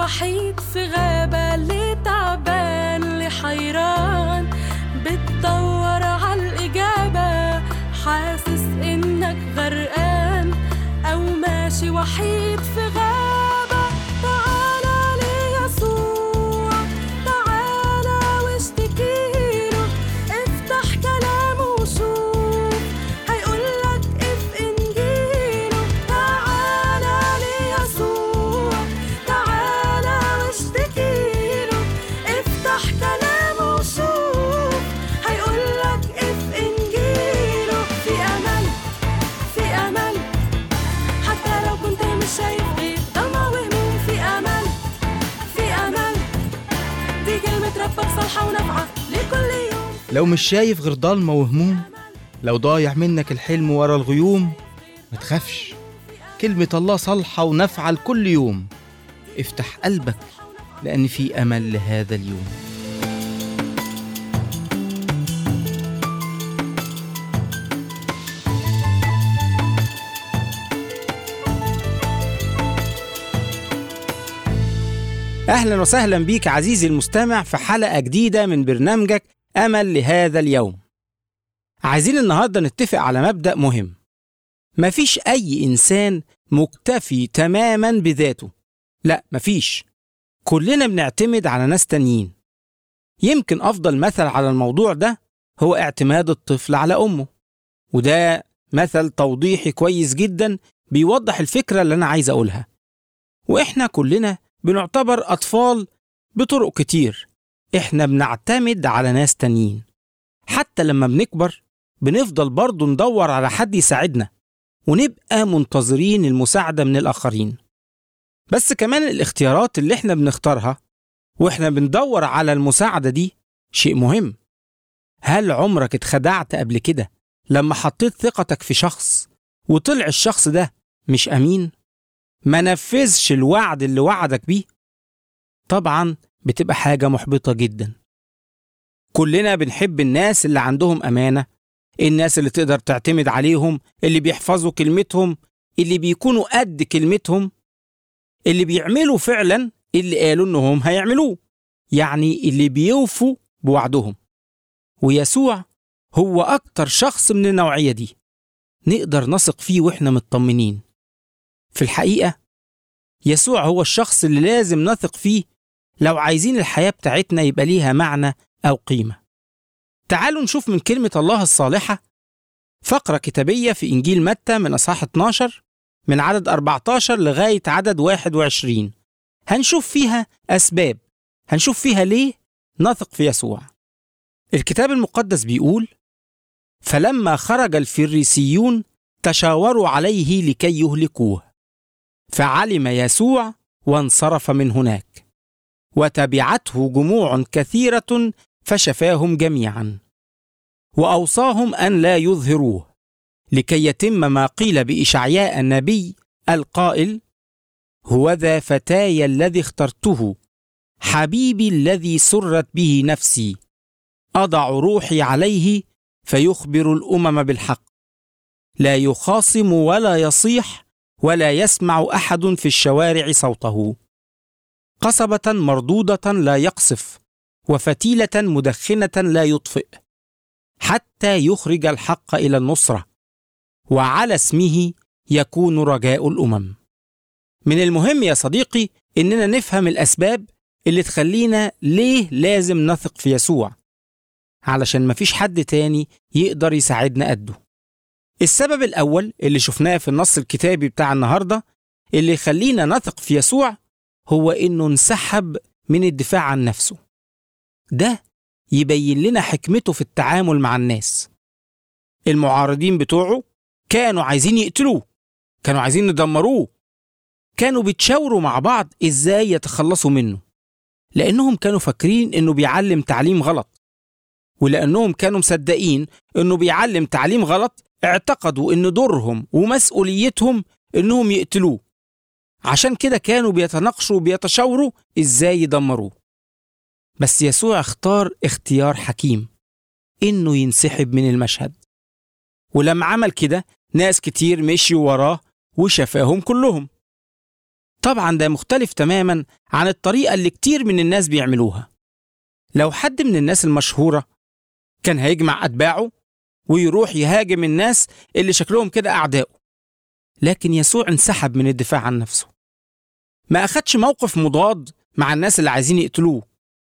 وحيد في غابة اللي تعبان اللي حيران بتدور عالإجابة حاسس إنك غرقان أو ماشي وحيد في غابة تعالى ليسوع تعالى واشتكيله افتح كلامه وشوف هيقولك اف انجيله تعالى ليسوع تعالى واشتكيله افتح كلامه وشوف هيقولك اف انجيله في امل في امل حتى لو كنت مش شايف غير ضلمة وهموم في امل في امل دي كلمة ربك صالحة ونافعة لكل يوم لو مش شايف غير ضلمة وهموم لو ضايع منك الحلم ورا الغيوم ما تخافش كلمة الله صالحة ونافعة لكل يوم افتح قلبك لأن في أمل لهذا اليوم أهلا وسهلا بيك عزيزي المستمع في حلقة جديدة من برنامجك أمل لهذا اليوم عايزين النهاردة نتفق على مبدأ مهم مفيش أي إنسان مكتفي تماما بذاته لا مفيش كلنا بنعتمد على ناس تانيين يمكن أفضل مثل على الموضوع ده هو اعتماد الطفل على أمه وده مثل توضيحي كويس جدا بيوضح الفكرة اللي أنا عايز أقولها وإحنا كلنا بنعتبر أطفال بطرق كتير إحنا بنعتمد على ناس تانيين حتى لما بنكبر بنفضل برضه ندور على حد يساعدنا ونبقى منتظرين المساعدة من الآخرين بس كمان الاختيارات اللي إحنا بنختارها وإحنا بندور على المساعدة دي شيء مهم هل عمرك اتخدعت قبل كده لما حطيت ثقتك في شخص وطلع الشخص ده مش أمين؟ ما نفذش الوعد اللي وعدك بيه طبعا بتبقى حاجة محبطة جدا كلنا بنحب الناس اللي عندهم أمانة الناس اللي تقدر تعتمد عليهم اللي بيحفظوا كلمتهم اللي بيكونوا قد كلمتهم اللي بيعملوا فعلا اللي قالوا انهم هيعملوه يعني اللي بيوفوا بوعدهم ويسوع هو أكتر شخص من النوعية دي نقدر نثق فيه وإحنا مطمنين في الحقيقة يسوع هو الشخص اللي لازم نثق فيه لو عايزين الحياة بتاعتنا يبقى ليها معنى أو قيمة تعالوا نشوف من كلمة الله الصالحة فقرة كتابية في إنجيل متى من أصحاح 12 من عدد 14 لغاية عدد 21 هنشوف فيها أسباب هنشوف فيها ليه نثق في يسوع الكتاب المقدس بيقول فلما خرج الفريسيون تشاوروا عليه لكي يهلكوه فعلم يسوع وانصرف من هناك وتبعته جموع كثيره فشفاهم جميعا واوصاهم ان لا يظهروه لكي يتم ما قيل باشعياء النبي القائل هوذا فتاي الذي اخترته حبيبي الذي سرت به نفسي اضع روحي عليه فيخبر الامم بالحق لا يخاصم ولا يصيح ولا يسمع احد في الشوارع صوته قصبه مردوده لا يقصف وفتيله مدخنه لا يطفئ حتى يخرج الحق الى النصره وعلى اسمه يكون رجاء الامم من المهم يا صديقي اننا نفهم الاسباب اللي تخلينا ليه لازم نثق في يسوع علشان مفيش حد تاني يقدر يساعدنا قده السبب الأول اللي شفناه في النص الكتابي بتاع النهاردة اللي يخلينا نثق في يسوع هو إنه انسحب من الدفاع عن نفسه ده يبين لنا حكمته في التعامل مع الناس المعارضين بتوعه كانوا عايزين يقتلوه كانوا عايزين يدمروه كانوا بيتشاوروا مع بعض ازاي يتخلصوا منه لانهم كانوا فاكرين انه بيعلم تعليم غلط ولانهم كانوا مصدقين انه بيعلم تعليم غلط اعتقدوا ان دورهم ومسؤوليتهم انهم يقتلوه عشان كده كانوا بيتناقشوا وبيتشاوروا ازاي يدمروه بس يسوع اختار اختيار حكيم انه ينسحب من المشهد ولما عمل كده ناس كتير مشيوا وراه وشفاهم كلهم طبعا ده مختلف تماما عن الطريقة اللي كتير من الناس بيعملوها لو حد من الناس المشهورة كان هيجمع أتباعه ويروح يهاجم الناس اللي شكلهم كده أعدائه لكن يسوع انسحب من الدفاع عن نفسه ما أخدش موقف مضاد مع الناس اللي عايزين يقتلوه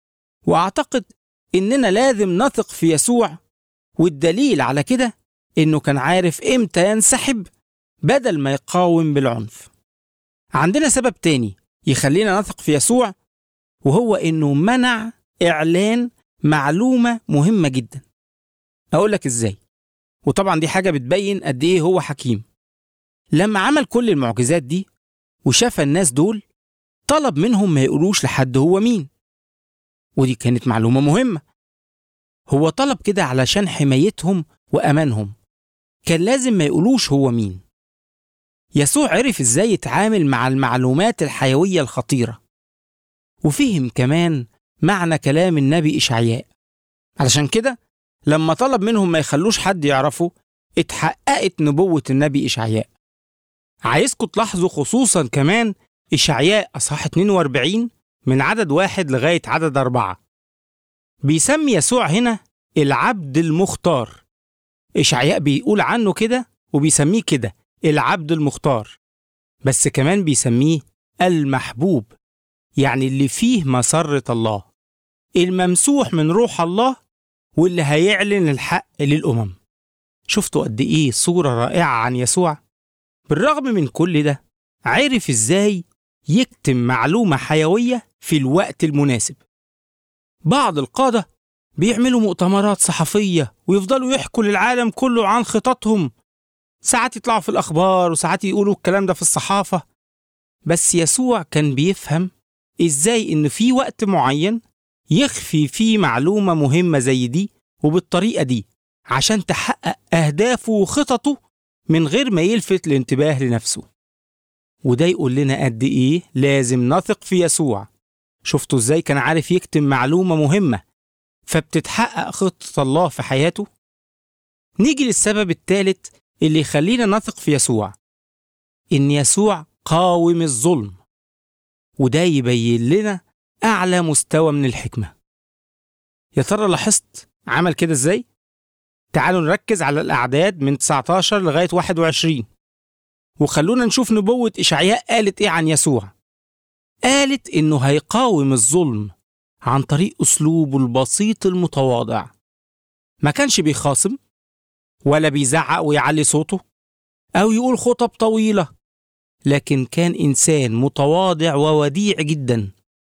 وأعتقد إننا لازم نثق في يسوع والدليل على كده إنه كان عارف إمتى ينسحب بدل ما يقاوم بالعنف عندنا سبب تاني يخلينا نثق في يسوع وهو إنه منع إعلان معلومة مهمة جدا أقول لك إزاي وطبعا دي حاجة بتبين قد إيه هو حكيم لما عمل كل المعجزات دي وشاف الناس دول طلب منهم ما يقولوش لحد هو مين ودي كانت معلومة مهمة هو طلب كده علشان حمايتهم وأمانهم كان لازم ما يقولوش هو مين يسوع عرف ازاي يتعامل مع المعلومات الحيوية الخطيرة وفهم كمان معنى كلام النبي إشعياء علشان كده لما طلب منهم ما يخلوش حد يعرفه اتحققت نبوة النبي إشعياء عايزكم تلاحظوا خصوصا كمان إشعياء أصحاح 42 من عدد واحد لغاية عدد أربعة بيسمي يسوع هنا العبد المختار إشعياء بيقول عنه كده وبيسميه كده العبد المختار بس كمان بيسميه المحبوب يعني اللي فيه مسرة الله الممسوح من روح الله واللي هيعلن الحق للأمم شفتوا قد إيه صورة رائعة عن يسوع بالرغم من كل ده عرف إزاي يكتم معلومة حيوية في الوقت المناسب بعض القادة بيعملوا مؤتمرات صحفية ويفضلوا يحكوا للعالم كله عن خططهم ساعات يطلعوا في الأخبار وساعات يقولوا الكلام ده في الصحافة بس يسوع كان بيفهم إزاي إن في وقت معين يخفي فيه معلومة مهمة زي دي وبالطريقة دي عشان تحقق أهدافه وخططه من غير ما يلفت الانتباه لنفسه وده يقول لنا قد إيه لازم نثق في يسوع شفتوا إزاي كان عارف يكتم معلومة مهمة فبتتحقق خطة الله في حياته نيجي للسبب الثالث اللي يخلينا نثق في يسوع إن يسوع قاوم الظلم وده يبين لنا أعلى مستوى من الحكمة يا ترى لاحظت عمل كده إزاي؟ تعالوا نركز على الأعداد من 19 لغاية 21 وخلونا نشوف نبوة إشعياء قالت إيه عن يسوع قالت إنه هيقاوم الظلم عن طريق أسلوبه البسيط المتواضع ما كانش بيخاصم ولا بيزعق ويعلي صوته أو يقول خطب طويلة لكن كان إنسان متواضع ووديع جدا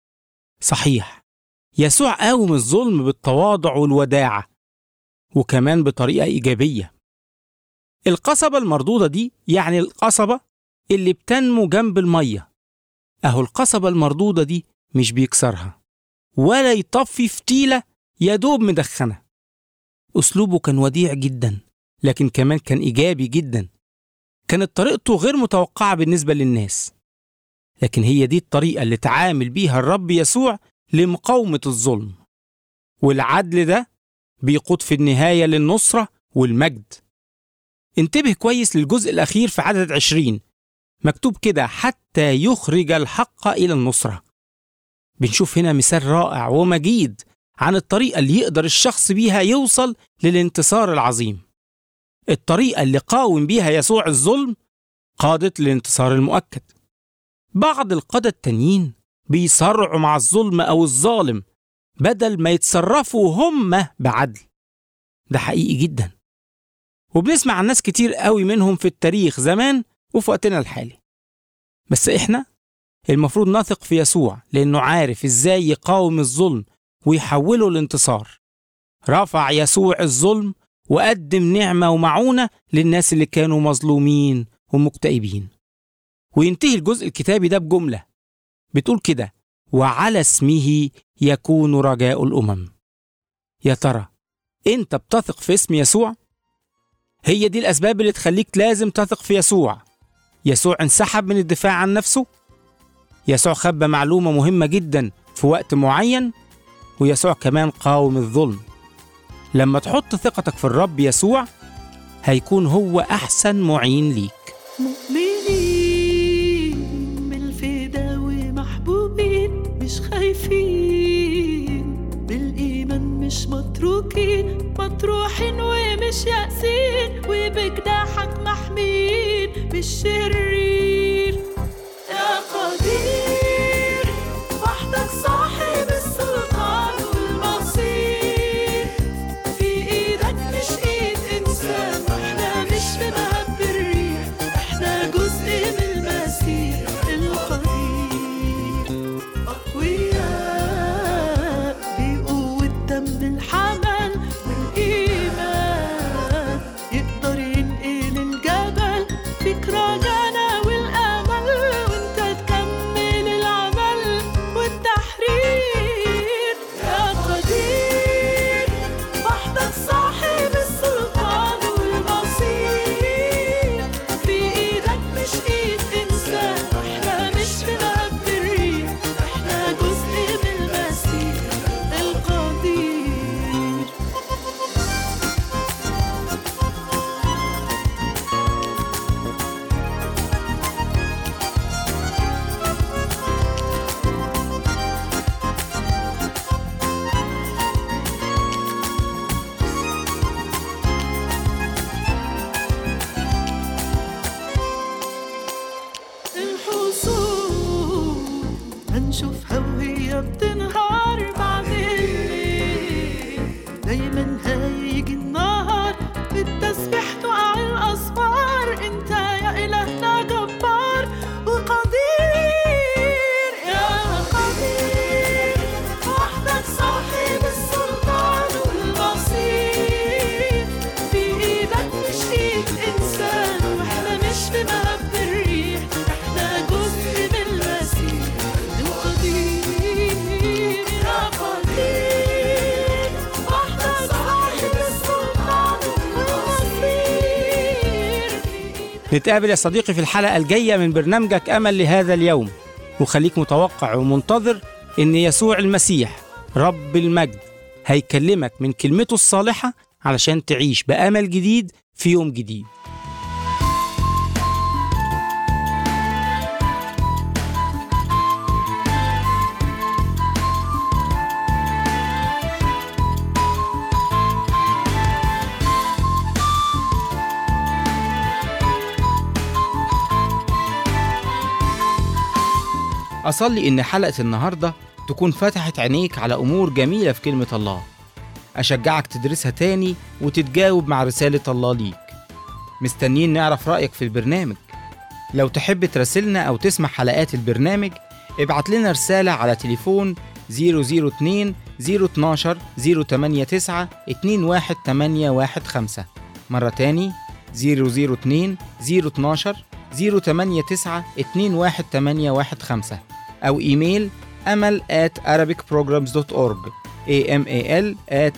صحيح يسوع قاوم الظلم بالتواضع والوداعة وكمان بطريقة إيجابية القصبة المردودة دي يعني القصبة اللي بتنمو جنب المية أهو القصبة المردودة دي مش بيكسرها ولا يطفي فتيلة يدوب مدخنة أسلوبه كان وديع جدا لكن كمان كان إيجابي جدا كانت طريقته غير متوقعة بالنسبة للناس لكن هي دي الطريقة اللي تعامل بيها الرب يسوع لمقاومة الظلم والعدل ده بيقود في النهاية للنصرة والمجد انتبه كويس للجزء الأخير في عدد عشرين مكتوب كده حتى يخرج الحق إلى النصرة بنشوف هنا مثال رائع ومجيد عن الطريقة اللي يقدر الشخص بيها يوصل للانتصار العظيم الطريقة اللي قاوم بيها يسوع الظلم قادت للانتصار المؤكد بعض القادة التانيين بيصرعوا مع الظلم أو الظالم بدل ما يتصرفوا هم بعدل ده حقيقي جدا وبنسمع عن ناس كتير قوي منهم في التاريخ زمان وفي وقتنا الحالي بس احنا المفروض نثق في يسوع لأنه عارف ازاي يقاوم الظلم ويحوله لانتصار رفع يسوع الظلم وقدم نعمة ومعونة للناس اللي كانوا مظلومين ومكتئبين وينتهي الجزء الكتابي ده بجملة بتقول كده وعلى اسمه يكون رجاء الأمم يا ترى انت بتثق في اسم يسوع؟ هي دي الأسباب اللي تخليك لازم تثق في يسوع يسوع انسحب من الدفاع عن نفسه يسوع خبى معلومة مهمة جدا في وقت معين ويسوع كمان قاوم الظلم لما تحط ثقتك في الرب يسوع هيكون هو أحسن معين ليك مؤمنين بالفداء مطروحين ومش يأسين وبجناحك محمين بالشرير يا قدير وحدك صاحب السلطان والمصير في ايدك مش ايد انسان واحنا مش في مهب الريح احنا جزء من المسيح القدير اقوياء بقوة دم الحمل والايمان يقدر ينقل الجبل فيك رجانا والامل وانت تكمل العمل والتحرير يا قدير وحدك صاحب السلطان والمصير في ايدك مش ايد انسان واحنا مش في مهب الريح احنا جزء من المسيح القدير الحصول هنشوفها وهي بتنهار بعدين دايما هيجي النهار بالتسبيح تقع الأسوار انت يا إلهنا جبار وقدير يا قدير وحدك صاحب السلطان والمصير في ايدك مش ايد انسان واحنا مش في مهب الريح احنا جزء من المسيح القدير يا قدير وحدك صاحب السلطان والمصير في ايدك نتقابل يا صديقي في الحلقة الجاية من برنامجك أمل لهذا اليوم وخليك متوقع ومنتظر إن يسوع المسيح رب المجد هيكلمك من كلمته الصالحة علشان تعيش بأمل جديد في يوم جديد أصلي إن حلقة النهاردة تكون فتحت عينيك على أمور جميلة في كلمة الله أشجعك تدرسها تاني وتتجاوب مع رسالة الله ليك مستنيين نعرف رأيك في البرنامج لو تحب تراسلنا أو تسمع حلقات البرنامج ابعت لنا رسالة على تليفون 002 012 089 21815 مرة تاني 002 012 089 21815 أو إيميل أمل at arabicprograms.org amal at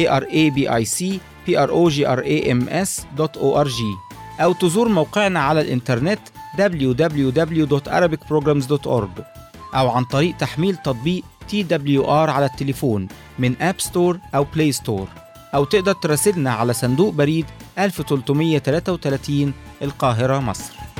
arabicprograms.org أو تزور موقعنا على الإنترنت www.arabicprograms.org أو عن طريق تحميل تطبيق TWR على التليفون من أب ستور أو بلاي ستور أو تقدر تراسلنا على صندوق بريد 1333 القاهرة مصر